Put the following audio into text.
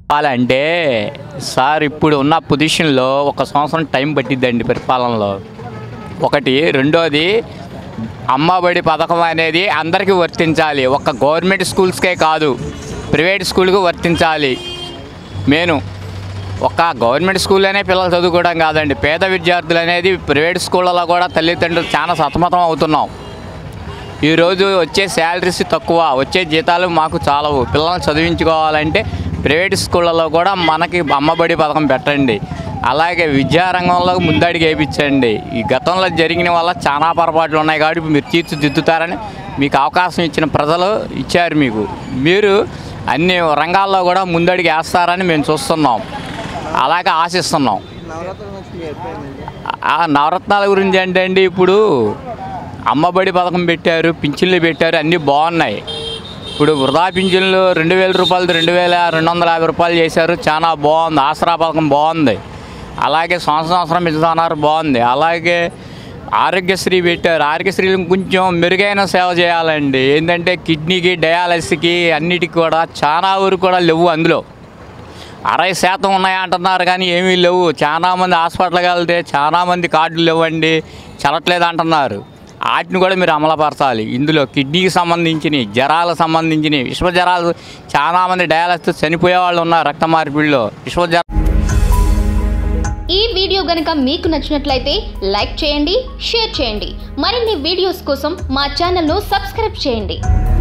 చెప్పాలంటే సార్ ఇప్పుడు ఉన్న పొజిషన్లో ఒక సంవత్సరం టైం పట్టిద్దండి పరిపాలనలో ఒకటి రెండోది అమ్మబడి పథకం అనేది అందరికీ వర్తించాలి ఒక గవర్నమెంట్ స్కూల్స్కే కాదు ప్రైవేట్ స్కూల్కి వర్తించాలి మేను ఒక గవర్నమెంట్ స్కూల్లోనే పిల్లలు చదువుకోవడం కాదండి పేద విద్యార్థులు అనేది ప్రైవేట్ స్కూళ్ళలో కూడా తల్లిదండ్రులు చాలా సతమతం అవుతున్నాం ఈరోజు వచ్చే శాలరీస్ తక్కువ వచ్చే జీతాలు మాకు చాలవు పిల్లల్ని చదివించుకోవాలంటే ప్రైవేట్ స్కూళ్ళలో కూడా మనకి అమ్మబడి పథకం పెట్టండి అలాగే విద్యారంగంలో ముందడిగి వేయించండి ఈ గతంలో జరిగిన వల్ల చాలా పొరపాట్లు ఉన్నాయి కాబట్టి ఇప్పుడు మీరు తీర్చిదిద్దుతారని మీకు అవకాశం ఇచ్చిన ప్రజలు ఇచ్చారు మీకు మీరు అన్ని రంగాల్లో కూడా ముందడిగి వేస్తారని మేము చూస్తున్నాం అలాగే ఆశిస్తున్నాం నవరాత్రుల గురించి మీ అభిప్రాయం ఏంటి? ఆ నవరత్నాల గురించి ఏంటంటే ఇప్పుడు అమ్మబడి పథకం పెట్టారు పింఛన్లు పెట్టారు అన్నీ బాగున్నాయి ఇప్పుడు వృధా పింఛన్లు రెండు వేల రూపాయలు రెండు వేల రెండు వందల యాభై రూపాయలు చేశారు చాలా బాగుంది ఆసరా పథకం బాగుంది అలాగే సంవత్సరం సంవత్సరం ఇస్తున్నారు బాగుంది అలాగే ఆరోగ్యశ్రీ పెట్టారు ఆరోగ్యశ్రీలో కొంచెం మెరుగైన సేవ చేయాలండి ఏంటంటే కిడ్నీకి డయాలసిస్కి అన్నిటికి కూడా చాలా వరకు కూడా లేవు అందులో అరవై శాతం ఉన్నాయి అంటున్నారు కానీ ఏమీ లేవు చాలా మంది హాస్పిటల్కి వెళ్తే చాలా మంది కార్డులు లేవండి చల్లట్లేదు అంటున్నారు వాటిని కూడా మీరు అమలుపరచాలి ఇందులో కిడ్నీకి సంబంధించినవి జ్వరాలకు సంబంధించినవి విశ్వ జ్వరాలు చాలా మంది డయాలసిస్ చనిపోయే వాళ్ళు ఉన్నారు రక్త మార్పిడిలో విశ్వ జ్వర ఈ వీడియో గనుక మీకు నచ్చినట్లయితే లైక్ చేయండి షేర్ చేయండి మరిన్ని వీడియోస్ కోసం మా ఛానల్ను సబ్స్క్రైబ్ చేయండి